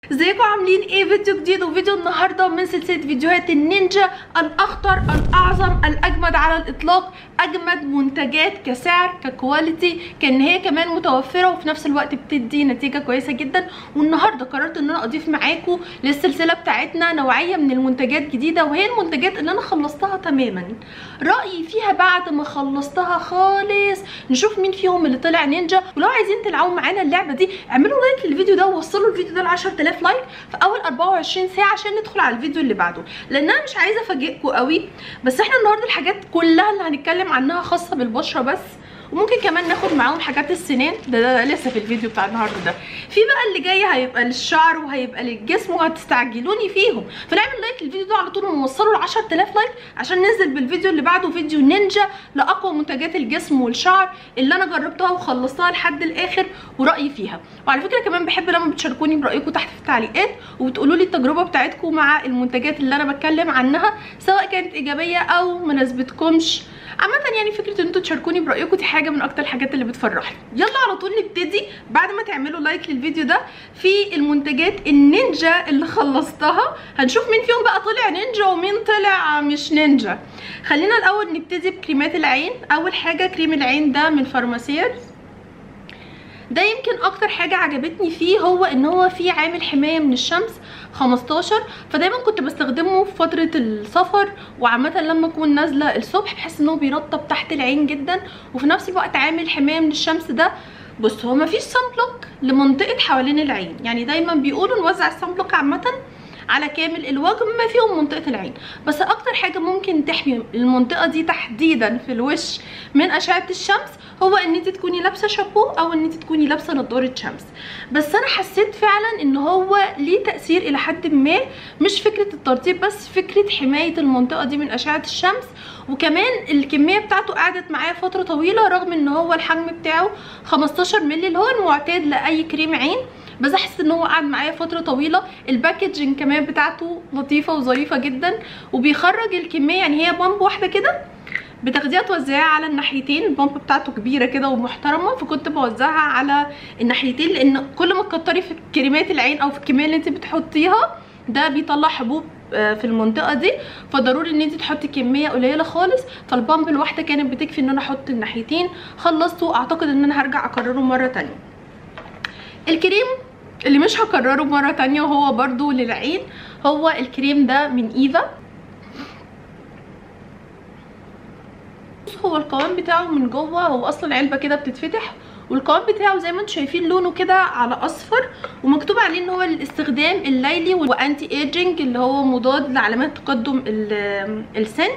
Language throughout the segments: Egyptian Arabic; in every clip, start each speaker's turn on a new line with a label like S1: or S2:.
S1: ازيكم عاملين ايه فيديو جديد وفيديو النهارده من سلسله فيديوهات النينجا الاخطر الاعظم الاجمد على الاطلاق اجمد منتجات كسعر ككواليتي كان هي كمان متوفره وفي نفس الوقت بتدي نتيجه كويسه جدا والنهارده قررت ان انا اضيف معاكم للسلسله بتاعتنا نوعيه من المنتجات جديده وهي المنتجات اللي انا خلصتها تماما رايي فيها بعد ما خلصتها خالص نشوف مين فيهم اللي طلع نينجا ولو عايزين تلعبوا معانا اللعبه دي اعملوا لايك للفيديو ده ووصلوا الفيديو ده ل 10000 لايك في اول 24 ساعه عشان ندخل على الفيديو اللي بعده لان انا مش عايزه افاجئكم قوي بس احنا النهارده الحاجات كلها اللي هنتكلم عنها خاصه بالبشره بس وممكن كمان ناخد معاهم حاجات السنان ده, ده, ده لسه في الفيديو بتاع النهارده ده في بقى اللي جاي هيبقى للشعر وهيبقى للجسم وهتستعجلوني فيهم فنعمل لايك للفيديو ده على طول ونوصله ل 10000 لايك عشان ننزل بالفيديو اللي بعده فيديو نينجا لاقوى منتجات الجسم والشعر اللي انا جربتها وخلصتها لحد الاخر ورايي فيها وعلى فكره كمان بحب لما بتشاركوني برايكم تحت في التعليقات وبتقولوا لي التجربه بتاعتكم مع المنتجات اللي انا بتكلم عنها سواء كانت ايجابيه او ما ناسبتكمش عامه يعني فكره ان انتوا تشاركوني برايكم دي حاجه من اكتر الحاجات اللي بتفرحني يلا على طول نبتدي بعد ما تعملوا لايك للفيديو ده في المنتجات النينجا اللي خلصتها هنشوف مين فيهم بقى طلع نينجا ومين طلع مش نينجا خلينا الاول نبتدي بكريمات العين اول حاجه كريم العين ده من فارماسير ده يمكن اكتر حاجه عجبتني فيه هو ان هو فيه عامل حمايه من الشمس 15 فدايما كنت بستخدمه في فتره السفر وعامه لما اكون نازله الصبح بحس ان هو بيرطب تحت العين جدا وفي نفس الوقت عامل حمايه من الشمس ده بص هو مفيش سان بلوك لمنطقه حوالين العين يعني دايما بيقولوا نوزع السان بلوك عامه على كامل الوجه بما فيهم منطقه العين بس اكتر حاجه ممكن تحمي المنطقه دي تحديدا في الوش من اشعه الشمس هو ان انت تكوني لابسه شابو او ان انت تكوني لابسه نضاره شمس بس انا حسيت فعلا ان هو ليه تاثير الى حد ما مش فكره الترطيب بس فكره حمايه المنطقه دي من اشعه الشمس وكمان الكميه بتاعته قعدت معايا فتره طويله رغم ان هو الحجم بتاعه 15 مللي اللي هو المعتاد لاي كريم عين بس احس ان هو قعد معايا فتره طويله الباكجنج كمان بتاعته لطيفه وظريفه جدا وبيخرج الكميه يعني هي بامب واحده كده بتاخديها توزعيها على الناحيتين البامب بتاعته كبيره كده ومحترمه فكنت بوزعها على الناحيتين لان كل ما تكتري في كريمات العين او في الكميه اللي انت بتحطيها ده بيطلع حبوب في المنطقه دي فضروري ان انت تحطي كميه قليله خالص فالبامب الواحده كانت بتكفي ان انا احط الناحيتين خلصته اعتقد ان انا هرجع اكرره مره تانية الكريم اللي مش هكرره مره تانية وهو برضو للعين هو الكريم ده من ايفا هو القوام بتاعه من جوه هو اصلا علبه كده بتتفتح والقوام بتاعه زي ما انتم شايفين لونه كده على اصفر ومكتوب عليه ان هو للاستخدام الليلي وانتي ايجنج اللي هو مضاد لعلامات تقدم السن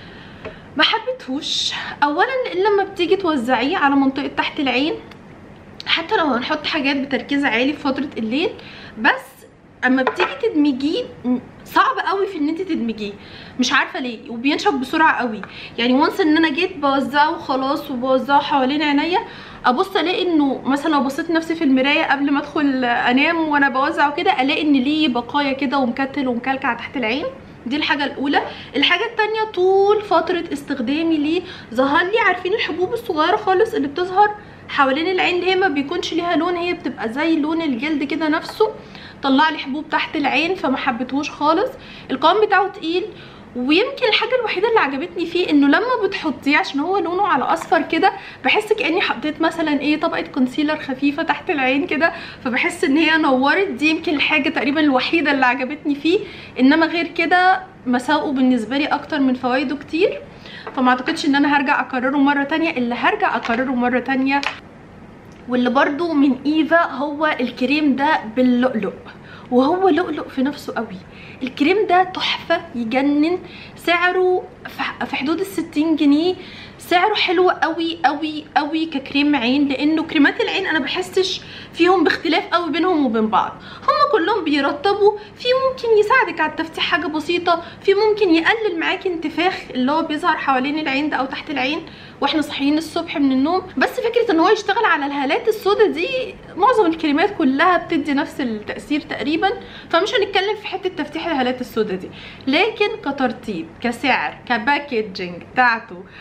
S1: ما حبيتهوش اولا لان لما بتيجي توزعيه على منطقه تحت العين حتى لو هنحط حاجات بتركيز عالي في فتره الليل بس اما بتيجي تدمجيه صعب قوي في ان انت تدمجيه مش عارفه ليه وبينشف بسرعه قوي يعني وانس ان انا جيت بوزعه وخلاص وبوزعه حوالين عينيا ابص الاقي انه مثلا لو بصيت نفسي في المرايه قبل ما ادخل انام وانا بوزعه كده الاقي ان ليه بقايا كده ومكتل ومكلكع تحت العين دي الحاجه الاولى الحاجه الثانيه طول فتره استخدامي ليه ظهر لي عارفين الحبوب الصغيره خالص اللي بتظهر حوالين العين اللي هي ما بيكونش ليها لون هي بتبقى زي لون الجلد كده نفسه طلع لي حبوب تحت العين فما حبيتهوش خالص القوام بتاعه تقيل ويمكن الحاجه الوحيده اللي عجبتني فيه انه لما بتحطيه عشان هو لونه على اصفر كده بحس كاني حطيت مثلا ايه طبقه كونسيلر خفيفه تحت العين كده فبحس ان هي نورت دي يمكن الحاجه تقريبا الوحيده اللي عجبتني فيه انما غير كده مساوئه بالنسبه لي اكتر من فوائده كتير فما اعتقدش ان انا هرجع اكرره مره تانية اللي هرجع اكرره مره تانية واللي برضو من ايفا هو الكريم ده باللؤلؤ وهو لؤلؤ في نفسه قوي الكريم ده تحفه يجنن سعره في حدود الستين جنيه سعره حلو قوي قوي قوي ككريم عين لانه كريمات العين انا بحسش فيهم باختلاف قوي بينهم وبين بعض هم كلهم بيرطبوا في ممكن يساعدك على التفتيح حاجه بسيطه في ممكن يقلل معاكي انتفاخ اللي هو بيظهر حوالين العين ده او تحت العين واحنا صاحيين الصبح من النوم بس فكره ان هو يشتغل على الهالات السوداء دي معظم الكريمات كلها بتدي نفس التاثير تقريبا فمش هنتكلم في حته تفتيح الهالات السوداء دي لكن كترطيب كسعر كباكجنج بتاعته ظريف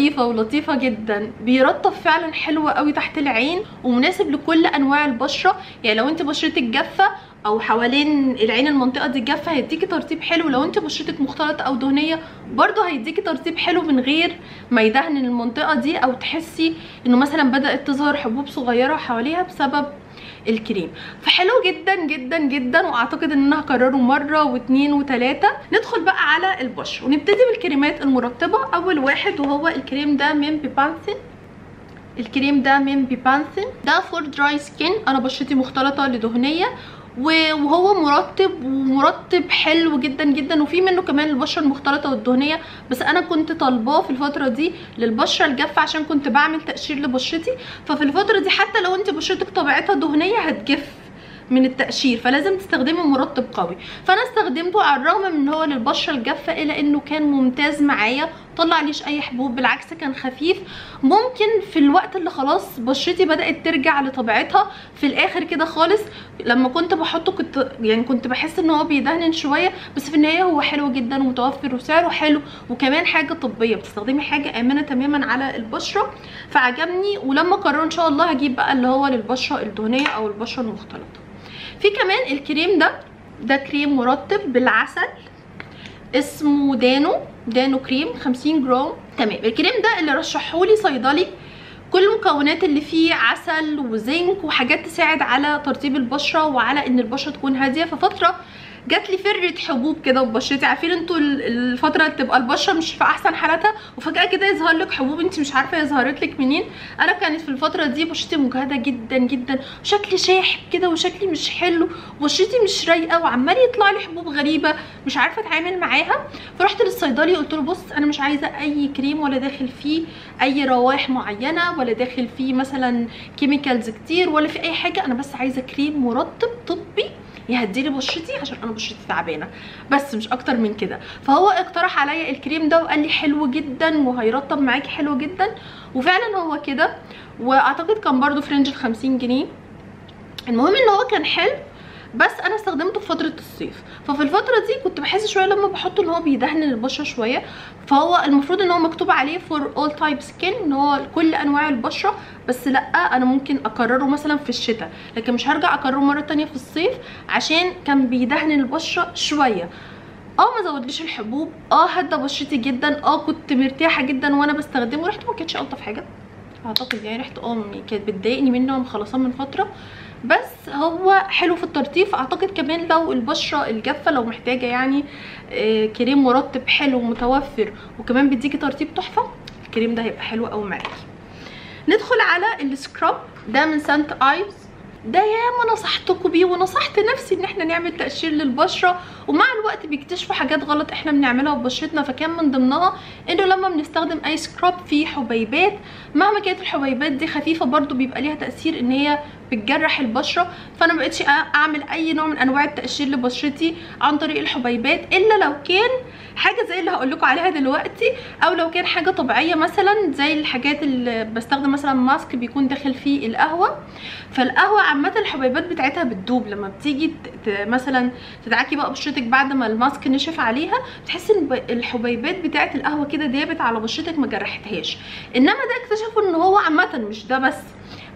S1: ظريفه ولطيفه جدا بيرطب فعلا حلو قوي تحت العين ومناسب لكل انواع البشره يعني لو انت بشرتك جافه او حوالين العين المنطقه دي جافه هيديكي ترطيب حلو لو انت بشرتك مختلطه او دهنيه برضه هيديكي ترطيب حلو من غير ما يدهن المنطقه دي او تحسي انه مثلا بدات تظهر حبوب صغيره حواليها بسبب الكريم فحلو جدا جدا جدا واعتقد ان انا هكرره مره واثنين وثلاثه ندخل بقى على البشره ونبتدي بالكريمات المرطبه اول واحد وهو الكريم ده من بيبانثين الكريم ده من بيبانثين ده فور دراي سكين انا بشرتي مختلطه لدهنيه وهو مرطب ومرطب حلو جدا جدا وفي منه كمان البشره المختلطه والدهنيه بس انا كنت طالباه في الفتره دي للبشره الجافه عشان كنت بعمل تقشير لبشرتي ففي الفتره دي حتى لو انت بشرتك طبيعتها دهنيه هتجف من التقشير فلازم تستخدمي مرطب قوي فانا استخدمته على الرغم من ان هو للبشره الجافه الا انه كان ممتاز معايا طلع ليش اي حبوب بالعكس كان خفيف ممكن في الوقت اللي خلاص بشرتي بدات ترجع لطبيعتها في الاخر كده خالص لما كنت بحطه كنت يعني كنت بحس ان هو بيدهن شويه بس في النهايه هو حلو جدا ومتوفر وسعره حلو وكمان حاجه طبيه بتستخدمي حاجه امنه تماما على البشره فعجبني ولما قرر ان شاء الله هجيب بقى اللي هو للبشره الدهنيه او البشره المختلطه في كمان الكريم ده ده كريم مرطب بالعسل اسمه دانو دانو كريم 50 جرام تمام الكريم ده اللي رشحهولي صيدلي كل المكونات اللي فيه عسل وزنك وحاجات تساعد على ترطيب البشره وعلى ان البشره تكون هاديه ففتره جات لي فره حبوب كده في بشرتي عارفين انتوا الفتره اللي تبقى البشره مش في احسن حالاتها وفجاه كده يظهر لك حبوب انت مش عارفه هي ظهرت لك منين انا كانت في الفتره دي بشرتي مجهده جدا جدا وشكلي شاحب كده وشكلي مش حلو وبشرتي مش رايقه وعمال يطلع لي حبوب غريبه مش عارفه اتعامل معاها فرحت للصيدلي قلت له بص انا مش عايزه اي كريم ولا داخل فيه اي روائح معينه ولا داخل فيه مثلا كيميكالز كتير ولا في اي حاجه انا بس عايزه كريم مرطب طبي يهدي لي بشرتي عشان انا بشرتي تعبانه بس مش اكتر من كده فهو اقترح عليا الكريم ده وقال لي حلو جدا وهيرطب معاكي حلو جدا وفعلا هو كده واعتقد كان برده في رينج ال 50 جنيه المهم ان هو كان حلو بس انا استخدمته في فتره الصيف ففي الفتره دي كنت بحس شويه لما بحطه ان هو بيدهن البشره شويه فهو المفروض ان هو مكتوب عليه فور اول تايب سكين ان هو كل انواع البشره بس لا انا ممكن اكرره مثلا في الشتاء لكن مش هرجع اكرره مره تانية في الصيف عشان كان بيدهن البشره شويه اه ما زودليش الحبوب اه هدى بشرتي جدا اه كنت مرتاحه جدا وانا بستخدمه ريحته ما كانتش الطف حاجه اعتقد يعني ريحته اه كانت بتضايقني منه مخلصاه من فتره بس هو حلو في الترطيب اعتقد كمان لو البشره الجافه لو محتاجه يعني آه كريم مرطب حلو ومتوفر وكمان بيديكي ترطيب تحفه الكريم ده هيبقى حلو قوي معاكي ندخل على السكراب ده من سانت ايز ده ياما نصحتكم بيه ونصحت نفسي ان احنا نعمل تقشير للبشره ومع الوقت بيكتشفوا حاجات غلط احنا بنعملها ببشرتنا فكان من ضمنها انه لما بنستخدم اي سكراب فيه حبيبات مهما كانت الحبيبات دي خفيفه برضو بيبقى ليها تاثير ان هي بتجرح البشره فانا مبقتش اعمل اي نوع من انواع التقشير لبشرتي عن طريق الحبيبات الا لو كان حاجه زي اللي هقول لكم عليها دلوقتي او لو كان حاجه طبيعيه مثلا زي الحاجات اللي بستخدم مثلا ماسك بيكون داخل فيه القهوه فالقهوه عامه الحبيبات بتاعتها بتدوب لما بتيجي مثلا تدعكي بقى بشرتك بعد ما الماسك نشف عليها بتحسي ان الحبيبات بتاعت القهوه كده دابت على بشرتك ما جرحتهاش انما ده اكتشفوا ان هو عامه مش ده بس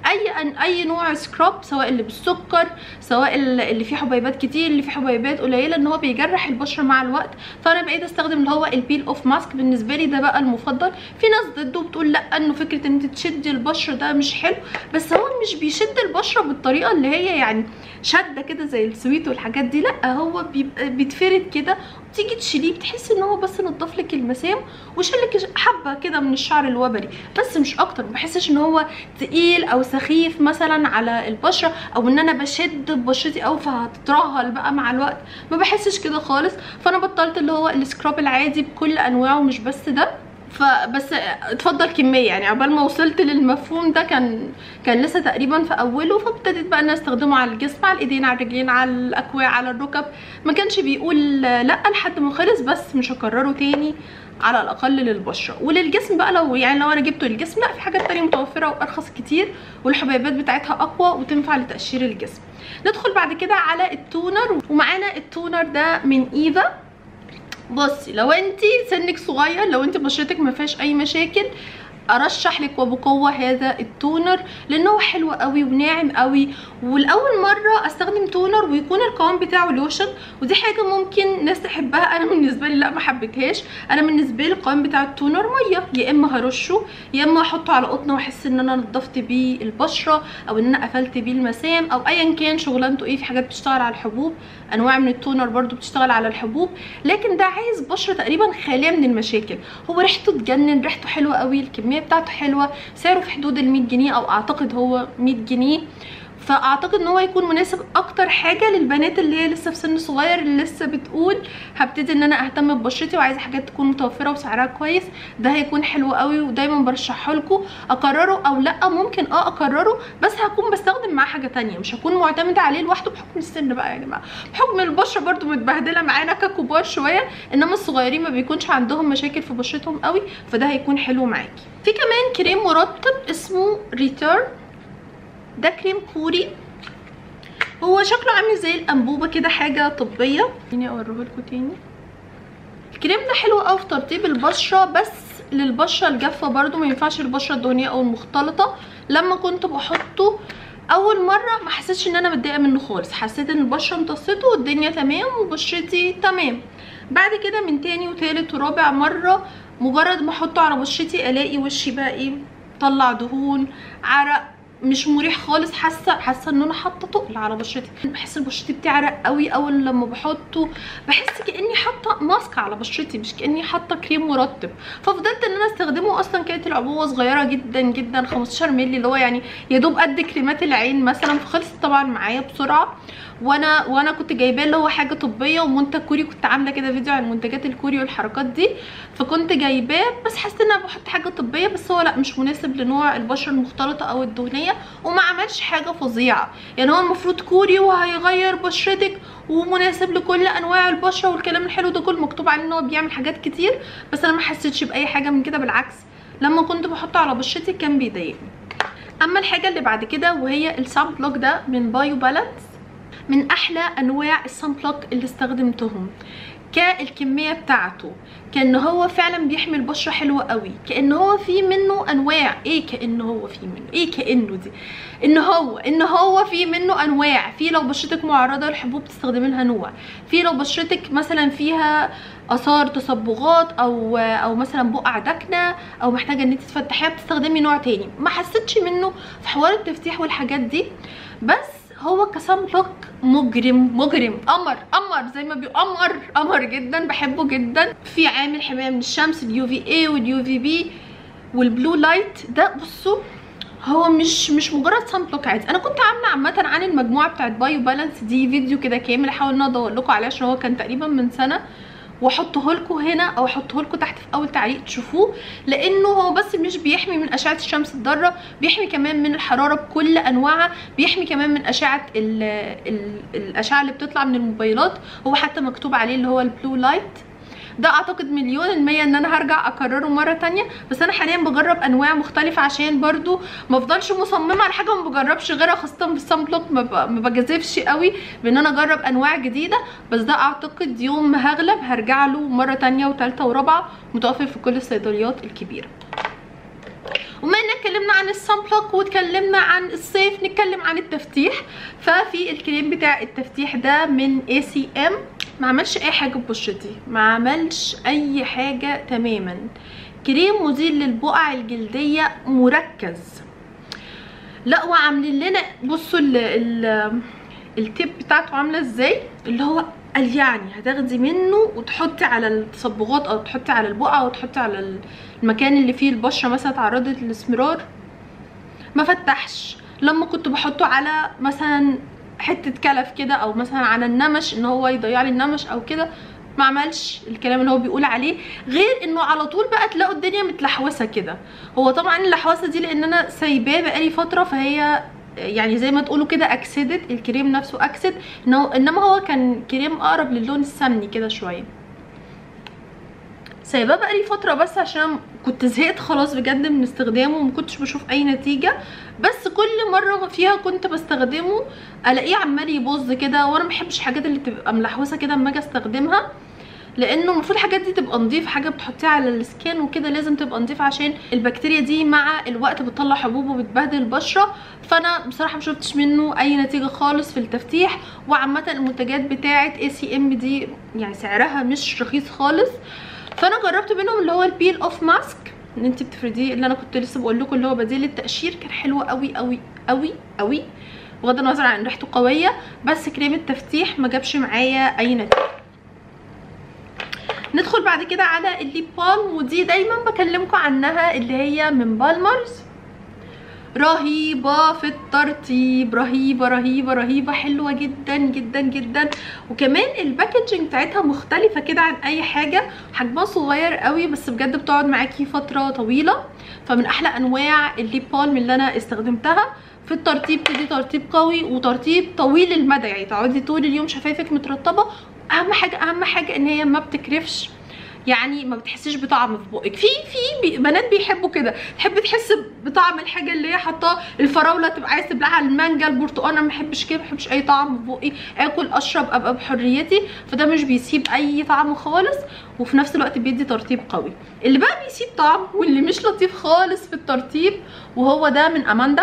S1: اي اي نوع سكراب سواء اللي بالسكر سواء اللي فيه حبيبات كتير اللي فيه حبيبات قليله ان هو بيجرح البشره مع الوقت فانا بقيت استخدم اللي هو البيل اوف ماسك بالنسبه لي ده بقى المفضل في ناس ضده بتقول لا انه فكره ان انت تشدي البشره ده مش حلو بس هو مش بيشد البشره بالطريقه اللي هي يعني شده كده زي السويت والحاجات دي لا هو بيبقى بيتفرد كده تيجي تشيليه بتحسي ان هو بس نضف لك المسام وشلك حبه كده من الشعر الوبري بس مش اكتر ما بحسش ان هو تقيل او سخيف مثلا على البشره او ان انا بشد بشرتي قوي فهتترهل بقى مع الوقت ما بحسش كده خالص فانا بطلت اللي هو السكراب العادي بكل انواعه مش بس ده فبس اتفضل كميه يعني عقبال ما وصلت للمفهوم ده كان كان لسه تقريبا في اوله فابتديت بقى ان استخدمه على الجسم على الايدين على الرجلين على الاكواع على الركب ما كانش بيقول لا لحد ما خلص بس مش هكرره تاني على الاقل للبشره وللجسم بقى لو يعني لو انا جبته للجسم لا في حاجات تانية متوفره وارخص كتير والحبيبات بتاعتها اقوى وتنفع لتقشير الجسم ندخل بعد كده على التونر ومعانا التونر ده من ايفا بصي لو انت سنك صغير لو انت بشرتك ما فيهاش اي مشاكل ارشح لك وبقوه هذا التونر لانه هو حلو قوي وناعم قوي والاول مره استخدم تونر ويكون القوام بتاعه لوشن ودي حاجه ممكن ناس تحبها انا بالنسبه لي لا ما حبيتهاش انا بالنسبه لي القوام بتاع التونر ميه يا اما هرشه يا اما احطه على قطنه واحس ان انا نضفت بيه البشره او ان انا قفلت بيه المسام او ايا كان شغلانته ايه في حاجات بتشتغل على الحبوب انواع من التونر برده بتشتغل على الحبوب لكن ده عايز بشره تقريبا خاليه من المشاكل هو ريحته تجنن ريحته حلوه قوي الكميه بتاعته حلوه سعره في حدود ال 100 جنيه او اعتقد هو 100 جنيه فاعتقد ان هو هيكون مناسب اكتر حاجه للبنات اللي هي لسه في سن صغير اللي لسه بتقول هبتدي ان انا اهتم ببشرتي وعايزه حاجات تكون متوفره وسعرها كويس ده هيكون حلو قوي ودايما برشحه لكم اكرره او لا ممكن اه اكرره بس هكون بستخدم معاه حاجه تانية مش هكون معتمده عليه لوحده بحكم السن بقى يا جماعه بحكم البشره برده متبهدله معانا ككبار شويه انما الصغيرين ما بيكونش عندهم مشاكل في بشرتهم قوي فده هيكون حلو معاكي في كمان كريم مرطب اسمه ريتيرن ده كريم كوري هو شكله عامل زي الانبوبه كده حاجه طبيه خليني اوريه لكم تاني الكريم ده حلو قوي في ترطيب البشره بس للبشره الجافه برده ما ينفعش البشره الدهنيه او المختلطه لما كنت بحطه اول مره ما حسيتش ان انا متضايقه منه خالص حسيت ان البشره امتصته والدنيا تمام وبشرتي تمام بعد كده من تاني وتالت ورابع مره مجرد ما احطه على بشرتي الاقي وشي بقى ايه طلع دهون عرق مش مريح خالص حاسه حاسه ان انا حاطه تقل على بشرتي بحس ان بشرتي بتعرق قوي اول لما بحطه بحس كاني حاطه ماسك على بشرتي مش كاني حاطه كريم مرطب ففضلت ان انا استخدمه اصلا كانت العبوه صغيره جدا جدا 15 مللي اللي هو يعني يا دوب قد كريمات العين مثلا فخلصت طبعا معايا بسرعه وانا وانا كنت جايباه اللي هو حاجه طبيه ومنتج كوري كنت عامله كده فيديو عن المنتجات الكوري والحركات دي فكنت جايباه بس حسيت ان انا بحط حاجه طبيه بس هو لا مش مناسب لنوع البشره المختلطه او الدهنيه وما عملش حاجه فظيعه يعني هو المفروض كوري وهيغير بشرتك ومناسب لكل انواع البشره والكلام الحلو ده كله مكتوب عليه ان هو بيعمل حاجات كتير بس انا ما حسيتش باي حاجه من كده بالعكس لما كنت بحطه على بشرتي كان بيضايقني اما الحاجه اللي بعد كده وهي السان بلوك ده من بايو بالانس من احلى انواع السان بلوك اللي استخدمتهم كالكميه بتاعته كان هو فعلا بيحمي البشره حلوه قوي كان هو في منه انواع ايه كان هو في منه ايه كانه دي ان هو ان هو في منه انواع في لو بشرتك معرضه للحبوب تستخدمي لها نوع في لو بشرتك مثلا فيها اثار تصبغات او او مثلا بقع داكنه او محتاجه ان انت تفتحيها بتستخدمي نوع تاني ما حسيتش منه في حوار التفتيح والحاجات دي بس هو كسان بلوك مجرم مجرم قمر قمر زي ما بيقمر قمر جدا بحبه جدا في عامل حمايه من الشمس اليو في اي واليو في بي والبلو لايت ده بصوا هو مش مش مجرد سان بلوك عادي انا كنت عامله عامه عن المجموعه بتاعت بايو بالانس دي فيديو كده كامل احاول ان انا ادور لكم عليه عشان هو كان تقريبا من سنه واحطه لكم هنا او احطه لكم تحت في اول تعليق تشوفوه لانه هو بس مش بيحمي من اشعه الشمس الضاره بيحمي كمان من الحراره بكل انواعها بيحمي كمان من اشعه ال ال الاشعه اللي بتطلع من الموبايلات هو حتى مكتوب عليه اللي هو البلو لايت ده اعتقد مليون المية ان انا هرجع اكرره مرة تانية بس انا حاليا بجرب انواع مختلفة عشان برضو ما افضلش مصممة على حاجة ما بجربش غيرها خاصة بالصن بلوك ما بجازفش قوي بان انا اجرب انواع جديدة بس ده اعتقد يوم ما هغلب هرجع له مرة تانية وتالتة ورابعة متوفر في كل الصيدليات الكبيرة وما ان اتكلمنا عن الصن بلوك واتكلمنا عن الصيف نتكلم عن التفتيح ففي الكريم بتاع التفتيح ده من اي سي ام ما عملش اي حاجه ببشرتي ما عملش اي حاجه تماما كريم مزيل للبقع الجلديه مركز لا وعاملين لنا بصوا ال ال التيب بتاعته عامله ازاي اللي هو قال يعني هتاخدي منه وتحطي على التصبغات او تحطي على البقعه او تحطي على المكان اللي فيه البشره مثلا اتعرضت للاسمرار ما فتحش لما كنت بحطه على مثلا حته كلف كده او مثلا على النمش ان هو يضيع لي النمش او كده ما عملش الكلام اللي هو بيقول عليه غير انه على طول بقى تلاقوا الدنيا متلحوسه كده هو طبعا اللحوسه دي لان انا سايباه بقالي فتره فهي يعني زي ما تقولوا كده اكسدت الكريم نفسه اكسد انما هو كان كريم اقرب للون السمني كده شويه سايباه بقالي فتره بس عشان كنت زهقت خلاص بجد من استخدامه وما كنتش بشوف اي نتيجه بس كل مره فيها كنت بستخدمه الاقيه عمال يبوظ كده وانا ما بحبش الحاجات اللي تبقى ملحوسه كده اما اجي استخدمها لانه المفروض الحاجات دي تبقى نظيفه حاجه بتحطيها على السكين وكده لازم تبقى نظيفه عشان البكتيريا دي مع الوقت بتطلع حبوب وبتبهدل البشره فانا بصراحه ما شفتش منه اي نتيجه خالص في التفتيح وعامه المنتجات بتاعه اي سي ام دي يعني سعرها مش رخيص خالص فانا جربت منهم اللي هو البيل اوف ماسك ان انت بتفرديه اللي انا كنت لسه بقول لكم اللي هو بديل التقشير كان حلو قوي قوي قوي قوي بغض النظر عن ريحته قويه بس كريم التفتيح ما جابش معايا اي نتيجه ندخل بعد كده على الليب بالم ودي دايما بكلمكم عنها اللي هي من بالمرز رهيبة في الترطيب رهيبة رهيبة رهيبة حلوة جدا جدا جدا وكمان الباكجينج بتاعتها مختلفة كده عن اي حاجة حجمها صغير قوي بس بجد بتقعد معاكي فترة طويلة فمن احلى انواع الليب بالم اللي انا استخدمتها في الترطيب تدي ترطيب قوي وترطيب طويل المدى يعني تقعدي طول اليوم شفايفك مترطبة اهم حاجة اهم حاجة ان هي ما بتكرفش يعني ما بتحسيش بطعم في بقك في في بنات بيحبوا كده تحب تحس بطعم الحاجه اللي هي حاطاه الفراوله تبقى عايز تبلعها المانجا البرتقال انا ما بحبش كده ما بحبش اي طعم في بقي اكل اشرب ابقى بحريتي فده مش بيسيب اي طعم خالص وفي نفس الوقت بيدي ترطيب قوي اللي بقى بيسيب طعم واللي مش لطيف خالص في الترطيب وهو ده من اماندا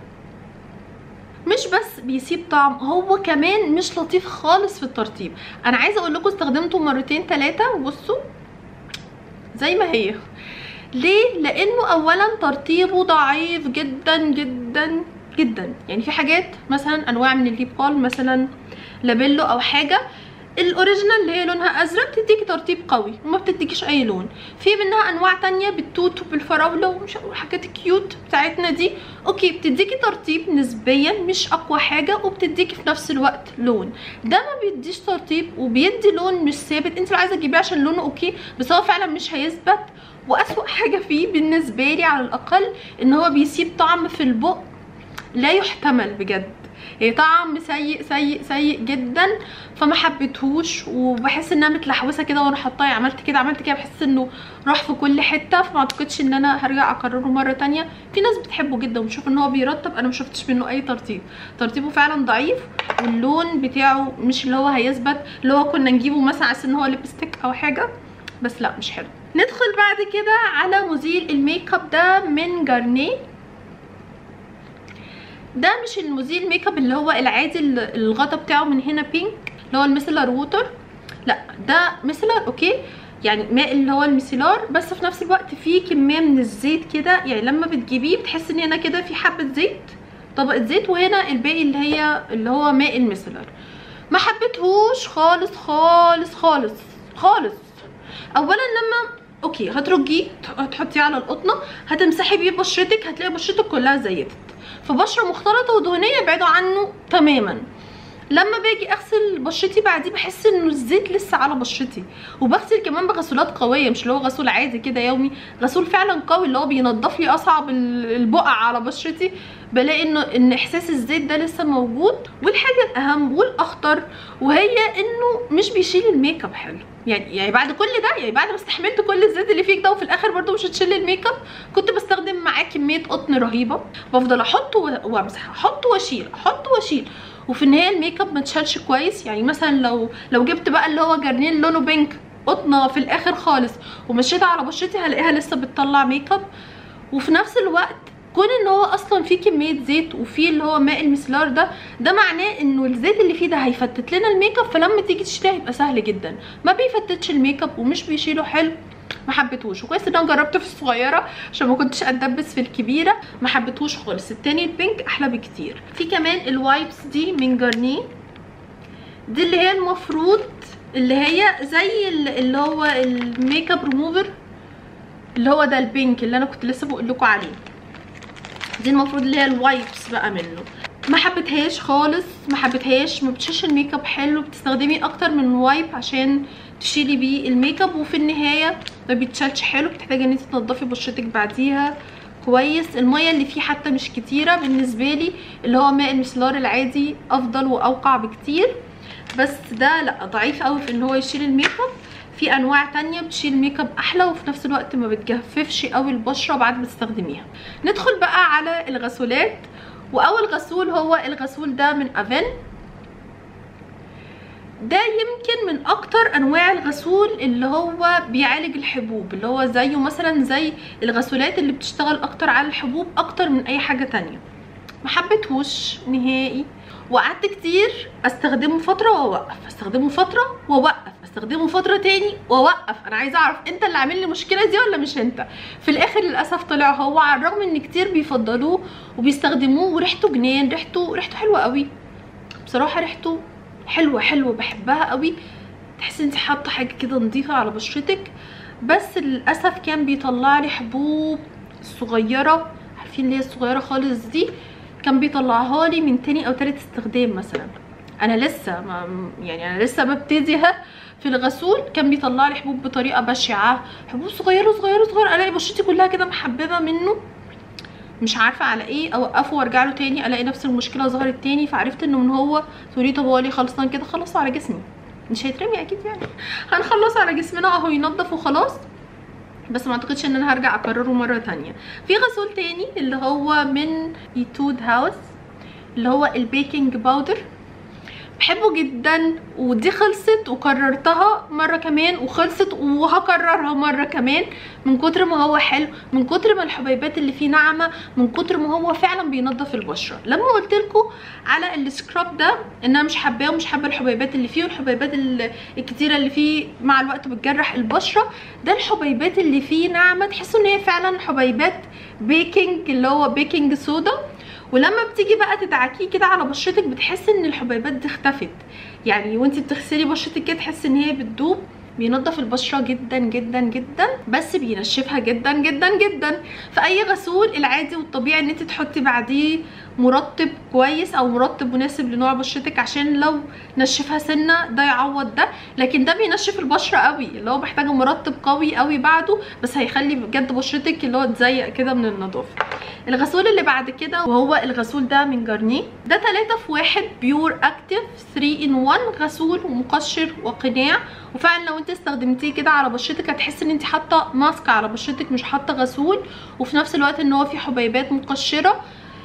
S1: مش بس بيسيب طعم هو كمان مش لطيف خالص في الترطيب انا عايزه اقول لكم استخدمته مرتين ثلاثه وبصوا زي ما هي ليه لانه اولا ترطيبه ضعيف جدا جدا جدا يعني في حاجات مثلا انواع من الليب بالم مثلا لابيلو او حاجه الاوريجينال اللي هي لونها ازرق بتديكي ترطيب قوي وما بتديكيش اي لون في منها انواع تانية بالتوت وبالفراوله ومش الحاجات الكيوت بتاعتنا دي اوكي بتديكي ترطيب نسبيا مش اقوى حاجه وبتديكي في نفس الوقت لون ده ما بيديش ترطيب وبيدي لون مش ثابت انت لو عايزه تجيبيه عشان لونه اوكي بس هو فعلا مش هيثبت واسوأ حاجه فيه بالنسبه لي على الاقل ان هو بيسيب طعم في البق لا يحتمل بجد هي طعم سيء سيء سيء جدا فما حبيتهوش وبحس انها متلحوسه كده وانا حطاه عملت كده عملت كده بحس انه راح في كل حته فما اعتقدش ان انا هرجع اكرره مره تانية في ناس بتحبه جدا وبتشوف ان هو بيرطب انا ما شفتش منه اي ترطيب ترطيبه فعلا ضعيف واللون بتاعه مش اللي هو هيثبت اللي هو كنا نجيبه مثلا على ان هو ليبستيك او حاجه بس لا مش حلو ندخل بعد كده على مزيل الميك اب ده من جارنيه ده مش المزيل ميك اب اللي هو العادي اللي الغطا بتاعه من هنا بينك اللي هو الميسلر ووتر لا ده ميسلر اوكي يعني ماء اللي هو الميسيلار بس في نفس الوقت فيه كميه من الزيت كده يعني لما بتجيبيه بتحس ان هنا كده في حبه زيت طبقه زيت وهنا الباقي اللي هي اللي هو ماء الميسلر ما حبيتهوش خالص خالص خالص خالص اولا لما اوكي هترجيه هتحطيه على القطنه هتمسحي بيه بشرتك هتلاقي بشرتك كلها زيتت فبشره مختلطه ودهنيه ابعدوا عنه تماما لما باجي اغسل بشرتي بعديه بحس انه الزيت لسه على بشرتي وبغسل كمان بغسولات قويه مش اللي هو غسول عادي كده يومي غسول فعلا قوي اللي هو بينضف لي اصعب البقع على بشرتي بلاقي انه ان احساس الزيت ده لسه موجود والحاجه الاهم والاخطر وهي انه مش بيشيل الميك اب حلو يعني يعني بعد كل ده يعني بعد ما استحملت كل الزيت اللي فيك ده وفي الاخر برده مش هتشيل الميك اب كنت بستخدم معاه كميه قطن رهيبه بفضل احط وامسح احط واشيل احط واشيل وفي النهايه الميك اب ما اتشالش كويس يعني مثلا لو لو جبت بقى اللي هو جرنين لونه بينك قطنه في الاخر خالص ومشيتها على بشرتي هلاقيها لسه بتطلع ميك اب وفي نفس الوقت كون ان هو اصلا فيه كميه زيت وفيه اللي هو ماء المسلار ده ده معناه انه الزيت اللي فيه ده هيفتت لنا الميك اب فلما تيجي تشتريها هيبقى سهل جدا ما بيفتتش الميك اب ومش بيشيله حلو ما حبيتهوش وكويس ان انا جربته في الصغيره عشان ما كنتش اتدبس في الكبيره ما حبيتهوش خالص التاني البينك احلى بكتير في كمان الوايبس دي من جارنيه دي اللي هي المفروض اللي هي زي اللي هو الميك اب ريموفر اللي هو ده البينك اللي انا كنت لسه بقول لكم عليه دي المفروض اللي هي الوايبس بقى منه ما حبيتهاش خالص ما حبيتهاش ما بتشيلش الميك اب حلو بتستخدمي اكتر من وايب عشان تشيلي بيه الميك اب وفي النهايه ما بيتشالش حلو بتحتاجي ان انت تنضفي بشرتك بعديها كويس الميه اللي فيه حتى مش كتيره بالنسبه لي اللي هو ماء المسلار العادي افضل واوقع بكتير بس ده لا ضعيف قوي في ان هو يشيل الميك اب في انواع تانية بتشيل ميك اب احلى وفي نفس الوقت ما بتجففش قوي البشره بعد ما تستخدميها ندخل بقى على الغسولات واول غسول هو الغسول ده من افن ده يمكن من اكتر انواع الغسول اللي هو بيعالج الحبوب اللي هو زيه مثلا زي الغسولات اللي بتشتغل اكتر على الحبوب اكتر من اي حاجه تانية ما حبيتهوش نهائي وقعدت كتير استخدمه فتره واوقف استخدمه فتره واوقف استخدمه فتره تاني واوقف انا عايزه اعرف انت اللي عامل لي المشكله دي ولا مش انت في الاخر للاسف طلع هو على الرغم ان كتير بيفضلوه وبيستخدموه وريحته جنان ريحته ريحته حلوه قوي بصراحه ريحته حلوه حلوه بحبها قوي تحس انت حاطه حاجه كده نظيفه على بشرتك بس للاسف كان بيطلع لي حبوب صغيره عارفين اللي هي الصغيره خالص دي كان بيطلعها لي من تاني او تالت استخدام مثلا انا لسه ما يعني انا لسه ببتديها في الغسول كان بيطلع لي حبوب بطريقه بشعه حبوب صغيره صغيره صغيره الاقي بشرتي كلها كده محببه منه مش عارفه على ايه اوقفه وارجع له تاني الاقي نفس المشكله ظهرت تاني فعرفت انه من هو تقولي طب هو ليه خلصان كده خلصه على جسمي مش هيترمي اكيد يعني هنخلصه على جسمنا اهو ينضف وخلاص بس ما اعتقدش ان انا هرجع اكرره مره تانية في غسول تاني اللي هو من ايتود هاوس اللي هو البيكنج باودر بحبه جدا ودي خلصت وكررتها مره كمان وخلصت وهكررها مره كمان من كتر ما هو حلو من كتر ما الحبيبات اللي فيه ناعمه من كتر ما هو فعلا بينظف البشره لما قلت لكم على السكراب ده ان انا مش حباه ومش حابه الحبيبات اللي فيه والحبيبات الكتيره اللي فيه مع الوقت بتجرح البشره ده الحبيبات اللي فيه ناعمه تحسوا ان هي فعلا حبيبات بيكنج اللي هو بيكنج صودا ولما بتيجي بقى تدعكيه كده على بشرتك بتحس ان الحبيبات دي اختفت يعني وانت بتغسلي بشرتك كده تحس ان هي بتدوب بينضف البشره جدا جدا جدا بس بينشفها جدا جدا جدا فاي غسول العادي والطبيعي ان انت تحطي بعديه مرطب كويس او مرطب مناسب لنوع بشرتك عشان لو نشفها سنه ده يعوض ده لكن ده بينشف البشره قوي اللي هو محتاجه مرطب قوي قوي بعده بس هيخلي بجد بشرتك اللي هو تزيق كده من النظافه الغسول اللي بعد كده وهو الغسول ده من جارنيه ده 3 في 1 بيور اكتيف 3 ان 1 غسول ومقشر وقناع وفعلا لو انت استخدمتيه كده على بشرتك هتحسي ان انت حاطه ماسك على بشرتك مش حاطه غسول وفي نفس الوقت ان هو فيه حبيبات مقشره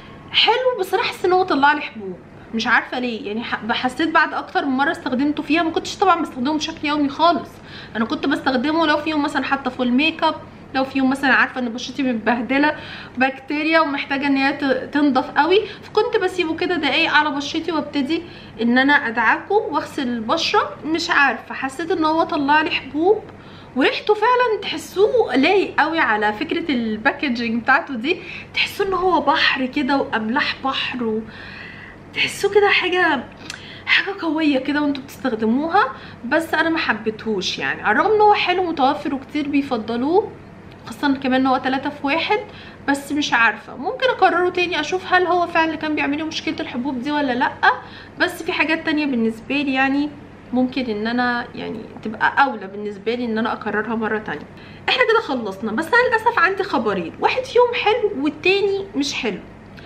S1: حلو بس انا حاسه ان هو طلع لي حبوب مش عارفه ليه يعني حسيت بعد اكتر من مره استخدمته فيها ما كنتش طبعا بستخدمه بشكل يومي خالص انا كنت بستخدمه لو في يوم مثلا حاطه فول ميك اب لو في يوم مثلا عارفه ان بشرتي متبهدله بكتيريا ومحتاجه ان هي تنضف قوي فكنت بسيبه كده دقايق على بشرتي وابتدي ان انا ادعكه واغسل البشره مش عارفه حسيت ان هو طلع لي حبوب وريحته فعلا تحسوه لايق قوي على فكره الباكجينج بتاعته دي تحسوا ان هو بحر كده واملاح بحر و... تحسوه كده حاجه حاجه قويه كده وانتوا بتستخدموها بس انا ما حبيتهوش يعني على الرغم ان هو حلو متوفر وكتير بيفضلوه خاصة كمان ان هو 3 في واحد بس مش عارفة ممكن اكرره تاني اشوف هل هو فعلا اللي كان بيعمل لي مشكلة الحبوب دي ولا لا بس في حاجات تانية بالنسبة لي يعني ممكن ان انا يعني تبقى اولى بالنسبه لي ان انا اكررها مره تانية احنا كده خلصنا بس انا للاسف عندي خبرين واحد فيهم حلو والتاني مش حلو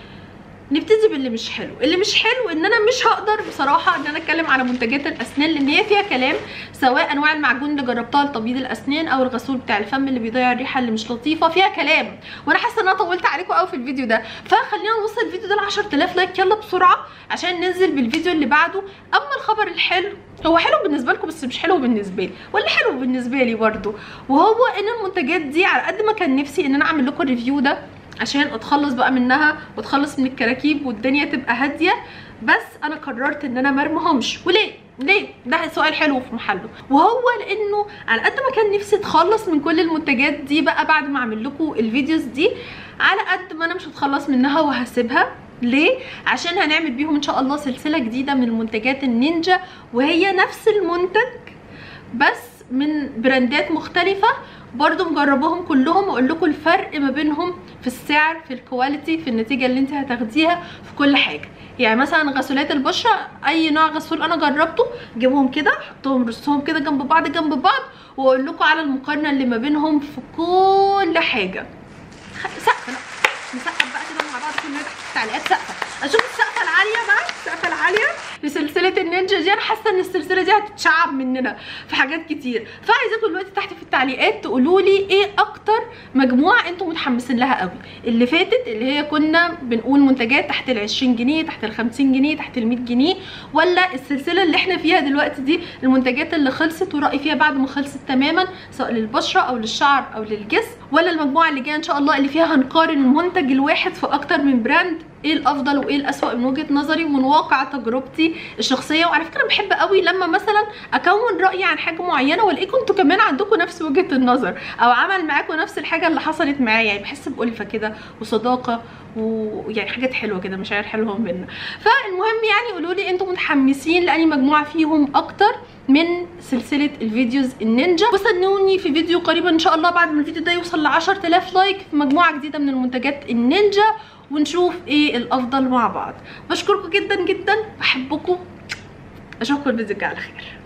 S1: نبتدي باللي مش حلو اللي مش حلو ان انا مش هقدر بصراحه ان انا اتكلم على منتجات الاسنان لان هي فيها كلام سواء انواع المعجون اللي جربتها لتبييض الاسنان او الغسول بتاع الفم اللي بيضيع الريحه اللي مش لطيفه فيها كلام وانا حاسه ان انا طولت عليكم قوي في الفيديو ده فخلينا نوصل الفيديو ده ل 10000 لايك يلا بسرعه عشان ننزل بالفيديو اللي بعده اما الخبر الحلو هو حلو بالنسبه لكم بس مش حلو بالنسبه لي ولا حلو بالنسبه لي برده وهو ان المنتجات دي على قد ما كان نفسي ان انا اعمل لكم الريفيو ده عشان اتخلص بقى منها واتخلص من الكراكيب والدنيا تبقى هاديه بس انا قررت ان انا مرمهمش وليه ليه ده سؤال حلو في محله وهو لانه على قد ما كان نفسي اتخلص من كل المنتجات دي بقى بعد ما اعمل لكم الفيديوز دي على قد ما انا مش هتخلص منها وهسيبها ليه عشان هنعمل بيهم ان شاء الله سلسله جديده من المنتجات النينجا وهي نفس المنتج بس من براندات مختلفه برضو مجرباهم كلهم واقول لكم الفرق ما بينهم في السعر في الكواليتي في النتيجه اللي انت هتاخديها في كل حاجه يعني مثلا غسولات البشره اي نوع غسول انا جربته جيبهم كده احطهم رصهم كده جنب بعض جنب بعض واقول لكم على المقارنه اللي ما بينهم في كل حاجه سقفه نسقف بقى كده مع بعض كلنا تحت التعليقات سقفه اشوف السقفه العاليه بقى السقفه العاليه لسلسله النينجا دي انا حاسه ان السلسله دي هتتشعب مننا في حاجات كتير فعايزاكم دلوقتي تحت في التعليقات تقولوا لي ايه اكتر مجموعه انتم متحمسين لها قوي اللي فاتت اللي هي كنا بنقول منتجات تحت ال 20 جنيه تحت ال 50 جنيه تحت ال 100 جنيه ولا السلسله اللي احنا فيها دلوقتي دي المنتجات اللي خلصت ورايي فيها بعد ما خلصت تماما سواء للبشره او للشعر او للجسم ولا المجموعه اللي جايه ان شاء الله اللي فيها هنقارن المنتج الواحد في اكتر من براند ايه الافضل وايه الاسوأ من وجهه نظري ومن واقع تجربتي الشخصيه وعلى فكره بحب قوي لما مثلا اكون رايي عن حاجه معينه والاقيكم انتوا كمان عندكم نفس وجهه النظر او عمل معاكم نفس الحاجه اللي حصلت معايا يعني بحس بألفه كده وصداقه ويعني حاجات حلوه كده مشاعر حلوه بينا فالمهم يعني قولوا لي انتوا متحمسين لاني مجموعه فيهم اكتر من سلسله الفيديوز النينجا وستنوني في فيديو قريبا ان شاء الله بعد ما الفيديو ده يوصل ل 10000 لايك في مجموعه جديده من المنتجات النينجا ونشوف ايه الافضل مع بعض بشكركم جدا جدا بحبكم اشوفكم الفيديو الجاي على خير